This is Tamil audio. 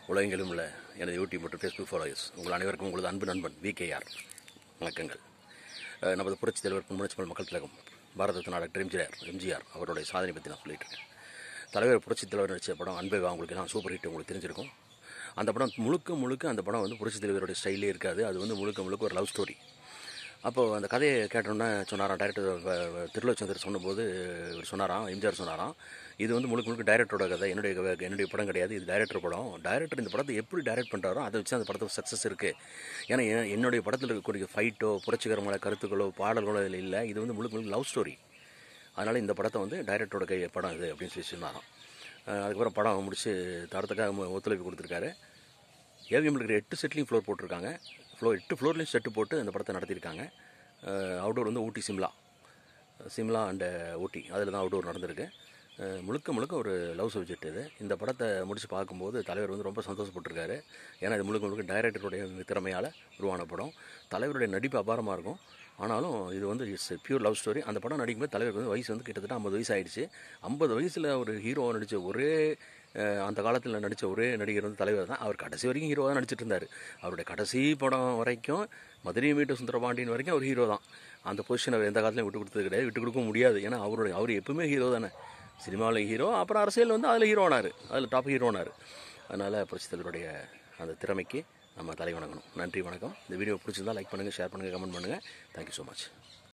உலகெங்கிலும் உள்ள எனது யூடியூப் மற்றும் ஃபேஸ்புக் ஃபாலோயர்ஸ் உங்கள் அனைவருக்கும் உங்களது அன்பு நண்பன் விகேஆர் வணக்கங்கள் அஹ் நமது புரட்சித் தலைவர் முன்னாள் மக்கள் திலகம் பாரத ரத்னா டாக்டர் எம்ஜிஆர் எம்ஜிஆர் அவருடைய சாதனை பற்றி நான் சொல்லிட்டு இருக்கேன் தலைவர் புரட்சித் தலைவர் நடித்த படம் அன்பே வா உங்களுக்கு எல்லாம் சூப்பர் ஹிட் உங்களுக்கு தெரிஞ்சிருக்கும் அந்த படம் முழுக்க முழுக்க அந்த படம் வந்து புரட்சித் தலைவருடைய ஸ்டைலே இருக்காது அது வந்து முழுக்க முழுக்க ஒரு லவ் ஸ்டோரி அப்போது அந்த கதையை கேட்டோன்னே சொன்னாராம் டைரக்டர் திருலோச்சந்தர் சொன்னபோது இவர் சொன்னாராம் எம்ஜிஆர் சொன்னாராம் இது வந்து முழுக்க முழுக்க டைரக்டரோட கதை என்னுடைய க- என்னுடைய படம் கிடையாது இது டைரக்டர் படம் டைரக்டர் இந்த படத்தை எப்படி டைரக்ட் பண்ணுறாரோ அதை வச்சு அந்த படத்துக்கு சக்ஸஸ் இருக்குது ஏன்னா என்- என்னுடைய படத்தில் இருக்கக்கூடிய ஃபைட்டோ புரட்சிகரமான கருத்துக்களோ பாடல்களோ இதில் இல்லை இது வந்து முழுக்க முழுக்க லவ் ஸ்டோரி அதனால் இந்த படத்தை வந்து டைரக்டரோட கை படம் இது அப்படின்னு சொல்லி சொன்னாராம் அஹ் அதுக்கப்புறம் படம் முடிச்சு தரத்துக்காக மு- ஒத்துழைப்பு கொடுத்துருக்காரு ஏவிஎம் இருக்கிற எட்டு செட்லையும் ஃப்ளோர் போட்டிருக்காங்க ஃப்ளோர் எட்டு ஃப்ளோர்லேயும் செட்டு போட்டு இந்த படத்தை நடத்தியிருக்காங்க அவுடோர் வந்து ஊட்டி சிம்லா சிம்லா அண்ட் ஊட்டி அதில் தான் அவுடோர் நடந்திருக்கு அஹ் முழுக்க முழுக்க ஒரு லவ் சப்ஜெக்ட் இது இந்த படத்தை முடிச்சு பார்க்கும்போது தலைவர் வந்து ரொம்ப சந்தோஷப்பட்டிருக்காரு ஏன்னா இது முழுக்க முழுக்க டைரக்டருடைய திறமையால் உருவான படம் தலைவருடைய நடிப்பு அபாரமாக இருக்கும் ஆனாலும் இது வந்து இட்ஸ் பியூர் லவ் ஸ்டோரி அந்த படம் நடிக்கும்போது தலைவருக்கு வந்து வயசு வந்து கிட்டத்தட்ட ஐம்பது வயசு ஆயிடுச்சு ஐம்பது வயசில் ஒரு ஹீரோ நடித்த ஒரே அஹ், அந்த காலத்தில் நடித்த ஒரே நடிகர் வந்து தலைவர் தான் அவர் கடைசி வரைக்கும் ஹீரோவாக தான் நடிச்சிட்டு இருந்தார் அவருடைய கடைசி படம் வரைக்கும் மதுரை மீட்டு சுந்தரபாண்டியன் வரைக்கும் அவர் ஹீரோ தான் அந்த பொசிஷன் அவர் எந்த காலத்துலையும் விட்டு கொடுத்தது கிடையாது விட்டு கொடுக்க முடியாது ஏன்னா அவருடைய அவர் எப்பவுமே ஹீரோ தானே சினிமாவில் ஹீரோ அப்புறம் அரசியல் வந்து அதில் ஹீரோனார் அதில் டாப் ஹீரோனார் அதனால் புரட்சி தலைவருடைய அந்த திறமைக்கு நம்ம தலை வணங்கணும் நன்றி வணக்கம் இந்த வீடியோ பிடிச்சிருந்தா லைக் பண்ணுங்கள் ஷேர் பண்ணுங்கள் கமெண்ட் பண்ணுங்கள் தேங்க்யூ ஸோ மச்